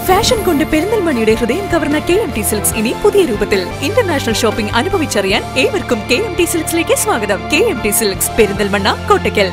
fashion കൊണ്ട് പെരിന്തൽമണിയുടെ ഹൃദയം കവർന്ന കെ എം ടി സിൽക്സ് ഇനി പുതിയ രൂപത്തിൽ ഇന്റർനാഷണൽ ഷോപ്പിംഗ് അനുഭവിച്ചറിയാൻ ഏവർക്കും കെ എം ടി സിൽക്സിലേക്ക് സ്വാഗതം K M T silks Perinthalmanna Kottakkal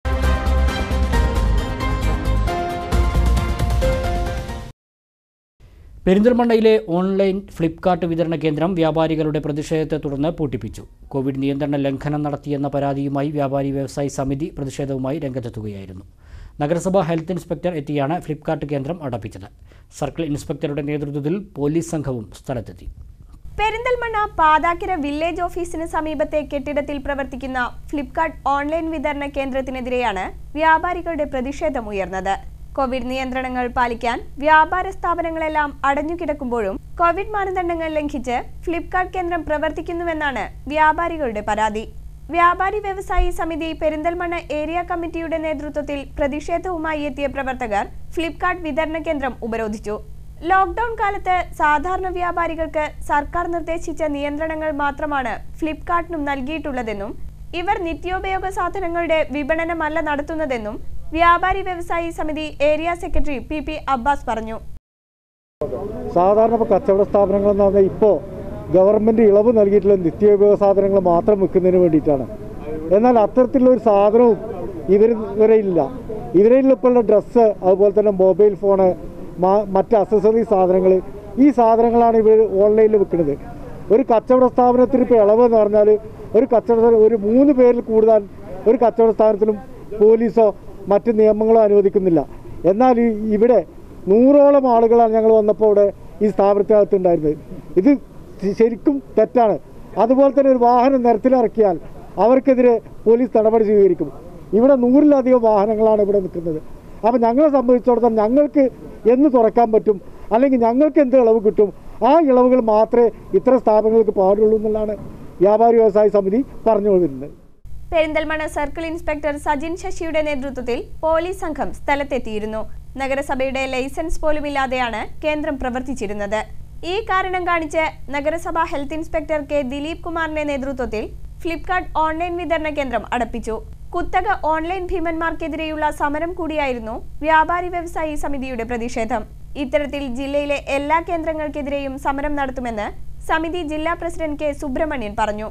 പെരിന്തൽമണ്ണയിലെ ഓൺലൈൻ ഫ്ലിപ്കാർട്ട് വിതരണ കേന്ദ്രം വ്യാപാരികളുടെ പ്രതിഷേധത്തെ തുടർന്ന് പൂട്ടിപ്പിച്ചു കോവിഡ് നിയന്ത്രണ ലംഘനം നടത്തിയെന്ന പരാതിയുമായി വ്യാപാരി വ്യവസായി സമിതി പ്രതിഷേധവുമായി രംഗത്തെത്തുകയായിരുന്നു നഗരസഭ ഹെൽത്ത് ഇൻസ്പെക്ടർ എത്തിയാണ് ഫ്ലിപ്കാർട്ട് കേന്ദ്രം അടപ്പിച്ചത് സർക്കിൾ ഇൻസ്പെക്ടറുടെ നേതൃത്വത്തിൽ പോലീസ് സംഘവും സ്ഥലത്തെത്തി പെരിന്തൽമണ്ണ പാതാക്കര വില്ലേജ് ഓഫീസിന് സമീപത്തെ കെട്ടിടത്തിൽ പ്രവർത്തിക്കുന്ന ഫ്ലിപ്കാർട്ട് ഓൺലൈൻ വിതരണ കേന്ദ്രത്തിനെതിരെയാണ് വ്യാപാരികളുടെ പ്രതിഷേധം ഉയർന്നത് കോവിഡ് നിയന്ത്രണങ്ങൾ പാലിക്കാൻ വ്യാപാര സ്ഥാപനങ്ങളെല്ലാം അടഞ്ഞുകിടക്കുമ്പോഴും കോവിഡ് മാനദണ്ഡങ്ങൾ ലംഘിച്ച് ഫ്ലിപ്കാർട്ട് കേന്ദ്രം പ്രവർത്തിക്കുന്നുവെന്നാണ് വ്യാപാരികളുടെ പരാതി വ്യാപാരി വ്യവസായി സമിതി പെരിന്തൽമണ്ണ ഏരിയ കമ്മിറ്റിയുടെ നേതൃത്വത്തിൽ പ്രതിഷേധവുമായി എത്തിയ പ്രവർത്തകർ ഫ്ലിപ്കാർട്ട് വിതരണ കേന്ദ്രം ഉപരോധിച്ചു ലോക്ക്ഡൌൺ കാലത്ത് സാധാരണ വ്യാപാരികൾക്ക് സർക്കാർ നിർദ്ദേശിച്ച നിയന്ത്രണങ്ങൾ മാത്രമാണ് ഫ്ലിപ്കാർട്ടിനും നൽകിയിട്ടുള്ളതെന്നും ഇവർ നിത്യോപയോഗ സാധനങ്ങളുടെ വിപണനമല്ല നടത്തുന്നതെന്നും വ്യാപാരി വ്യവസായി സമിതി area secretary P P Abbas പറഞ്ഞു സാധാരണ ഇപ്പോൾ കച്ചവട സ്ഥാപനങ്ങൾ എന്ന് പറഞ്ഞാൽ ഇപ്പോൾ ഗവൺമെൻറ് ഇളവ് നൽകിയിട്ടുള്ള നിത്യോപയോഗ സാധനങ്ങൾ മാത്രം വിൽക്കുന്നതിന് വേണ്ടിയിട്ടാണ് എന്നാൽ അത്തരത്തിലുള്ള ഒരു സാധനവും ഇവർ ഇവരെ ഇല്ല ഇവരെ ഇപ്പോൾ ഡ്രസ്സ് അതുപോലെ തന്നെ മൊബൈൽ ഫോണ് മാ- മറ്റ് അക്സസറി സാധനങ്ങൾ ഈ സാധനങ്ങളാണ് ഇവർ ഓൺലൈനിൽ വിൽക്കുന്നത് ഒരു കച്ചവട സ്ഥാപനത്തിന് ഇപ്പോൾ ഇളവ് എന്ന് പറഞ്ഞാൽ ഒരു കച്ചവട ഒരു മൂന്ന് പേരിൽ കൂടുതൽ ഒരു കച്ചവട സ്ഥാപനത്തിലും പോലീസോ മറ്റ് നിയമങ്ങളോ അനുവദിക്കുന്നില്ല എന്നാൽ ഈ ഇവിടെ നൂറോളം ആളുകളാണ് ഞങ്ങൾ വന്നപ്പോൾ ഇവിടെ ഈ സ്ഥാപനത്തിനകത്ത് ഉണ്ടായിരുന്നത് ഇത് ശ- ശരിക്കും തെറ്റാണ് അതുപോലെ തന്നെ ഒരു വാഹനം നിരത്തിലിറക്കിയാൽ അവർക്കെതിരെ പോലീസ് നടപടി സ്വീകരിക്കും ഇവിടെ നൂറിലധികം വാഹനങ്ങളാണ് ഇവിടെ നിൽക്കുന്നത് അപ്പോൾ ഞങ്ങളെ സംബന്ധിച്ചിടത്തോളം ഞങ്ങൾക്ക് എന്ന് തുറക്കാൻ പറ്റും അല്ലെങ്കിൽ ഞങ്ങൾക്ക് എന്ത് ഇളവ് കിട്ടും ആ ഇളവുകൾ മാത്രമേ ഇത്തരം സ്ഥാപനങ്ങൾക്ക് പാടുള്ളൂ എന്നുള്ളതാണ് വ്യാപാരി വ്യവസായ സമിതി പറഞ്ഞു വരുന്നത് പെരിന്തൽമണ്ണ സർക്കിൾ ഇൻസ്പെക്ടർ സജിൻ ശശിയുടെ നേതൃത്വത്തിൽ പോലീസ് സംഘം സ്ഥലത്തെത്തിയിരുന്നു നഗരസഭയുടെ ലൈസൻസ് പോലുമില്ലാതെയാണ് കേന്ദ്രം പ്രവർത്തിച്ചിരുന്നത് ഈ കാരണം കാണിച്ച് നഗരസഭ ഹെൽത്ത് ഇൻസ്പെക്ടർ കെ ദിലീപ് കുമാറിന്റെ നേതൃത്വത്തിൽ ഫ്ലിപ്കാർട്ട് ഓൺലൈൻ വിതരണ കേന്ദ്രം അടപ്പിച്ചു കുത്തക ഓൺലൈൻ ഭീമന്മാർക്കെതിരെയുള്ള സമരം കൂടിയായിരുന്നു വ്യാപാരി വ്യവസായി സമിതിയുടെ പ്രതിഷേധം ഇത്തരത്തിൽ ജില്ലയിലെ എല്ലാ കേന്ദ്രങ്ങൾക്കെതിരെയും സമരം നടത്തുമെന്ന് സമിതി ജില്ലാ പ്രസിഡന്റ് കെ സുബ്രഹ്മണ്യൻ പറഞ്ഞു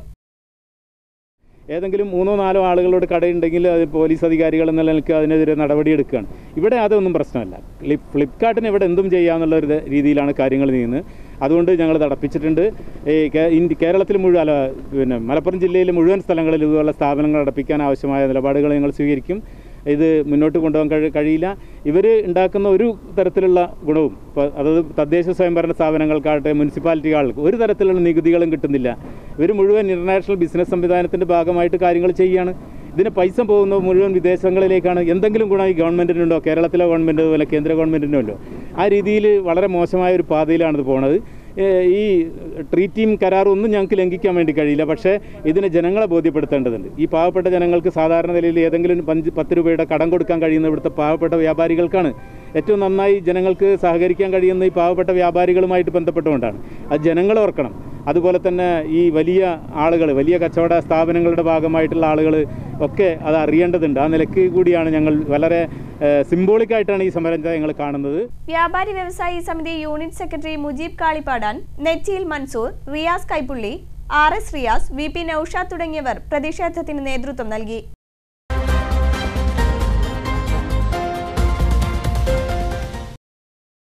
ഏതെങ്കിലും മൂന്നോ നാലോ ആളുകളോട് കടയുണ്ടെങ്കിൽ അത് പോലീസ് അധികാരികൾ എന്ന നിലയ്ക്ക് അതിനെതിരെ നടപടിയെടുക്കുകയാണ് ഇവിടെ അതൊന്നും പ്രശ്നമല്ല ഫ്ലിപ്പ് ഫ്ലിപ്കാർട്ടിന് ഇവിടെ എന്തും ചെയ്യാമെന്നുള്ള ഒരു രീതിയിലാണ് കാര്യങ്ങൾ നീങ്ങുന്നത് അതുകൊണ്ട് ഞങ്ങൾ തടപ്പിച്ചിട്ടുണ്ട് ഈ കേ- ഇന്ത്യ- കേരളത്തിൽ മുഴുവൻ അല്ല പിന്നെ മലപ്പുറം ജില്ലയിലെ മുഴുവൻ സ്ഥലങ്ങളിൽ ഇതുപോലുള്ള സ്ഥാപനങ്ങൾ അടപ്പിക്കാൻ ആവശ്യമായ നിലപാടുകൾ ഞങ്ങൾ സ്വീകരിക്കും ഇത് മുന്നോട്ട് കൊണ്ടുപോകാൻ കഴി കഴിയില്ല ഇവർ ഉണ്ടാക്കുന്ന ഒരു തരത്തിലുള്ള ഗുണവും ഇപ്പോൾ അതായത് തദ്ദേശ സ്വയംഭരണ സ്ഥാപനങ്ങൾക്കാകട്ടെ മുനിസിപ്പാലിറ്റികൾക്ക് ഒരു തരത്തിലുള്ള നികുതികളും കിട്ടുന്നില്ല ഇവർ മുഴുവൻ ഇൻ്റർനാഷണൽ ബിസിനസ് സംവിധാനത്തിൻ്റെ ഭാഗമായിട്ട് കാര്യങ്ങൾ ചെയ്യുകയാണ് ഇതിന് പൈസ പോകുന്നത് മുഴുവൻ വിദേശങ്ങളിലേക്കാണ് എന്തെങ്കിലും ഗുണം ഈ ഗവൺമെൻറ്റിനുണ്ടോ കേരളത്തിലെ ഗവൺമെൻറ് അതുപോലെ കേന്ദ്ര ഗവൺമെൻറ്റിനുണ്ടോ ആ രീതിയിൽ വളരെ മോശമായ ഒരു പാതയിലാണ് ഇത് പോണത് ഏഹ് ഈ ട്രീറ്റിയും കരാറും ഒന്നും ഞങ്ങൾക്ക് ലംഘിക്കാൻ വേണ്ടി കഴിയില്ല പക്ഷേ ഇതിനെ ജനങ്ങളെ ബോധ്യപ്പെടുത്തേണ്ടതുണ്ട് ഈ പാവപ്പെട്ട ജനങ്ങൾക്ക് സാധാരണ നിലയിൽ ഏതെങ്കിലും പഞ്ച് പത്ത് രൂപയുടെ കടം കൊടുക്കാൻ കഴിയുന്ന ഇവിടുത്തെ പാവപ്പെട്ട വ്യാപാരികൾക്കാണ് ഏറ്റവും നന്നായി ജനങ്ങൾക്ക് സഹകരിക്കാൻ കഴിയുന്ന ഈ പാവപ്പെട്ട വ്യാപാരികളുമായിട്ട് ബന്ധപ്പെട്ടുകൊണ്ടാണ് അത് ജനങ്ങൾ ഓർക്കണം അതുപോലെ തന്നെ ഈ വലിയ ആളുകൾ വലിയ കച്ചവട സ്ഥാപനങ്ങളുടെ ഭാഗമായിട്ടുള്ള ആളുകൾ ഒക്കെ അത് അറിയേണ്ടതുണ്ട് ആ നിലയ്ക്ക് കൂടിയാണ് ഞങ്ങൾ വളരെ സിംബോളിക്കായിട്ടാണ് ഈ സമരം ഞങ്ങൾ കാണുന്നത് വ്യാപാരി വ്യവസായി സമിതി യൂണിറ്റ് സെക്രട്ടറി മുജീബ് കാളിപ്പാടാൻ നെച്ചിയിൽ Mansoor Riyas Kaipulli R S Riyas V P Noushad തുടങ്ങിയവർ പ്രതിഷേധത്തിന് നേതൃത്വം നൽകി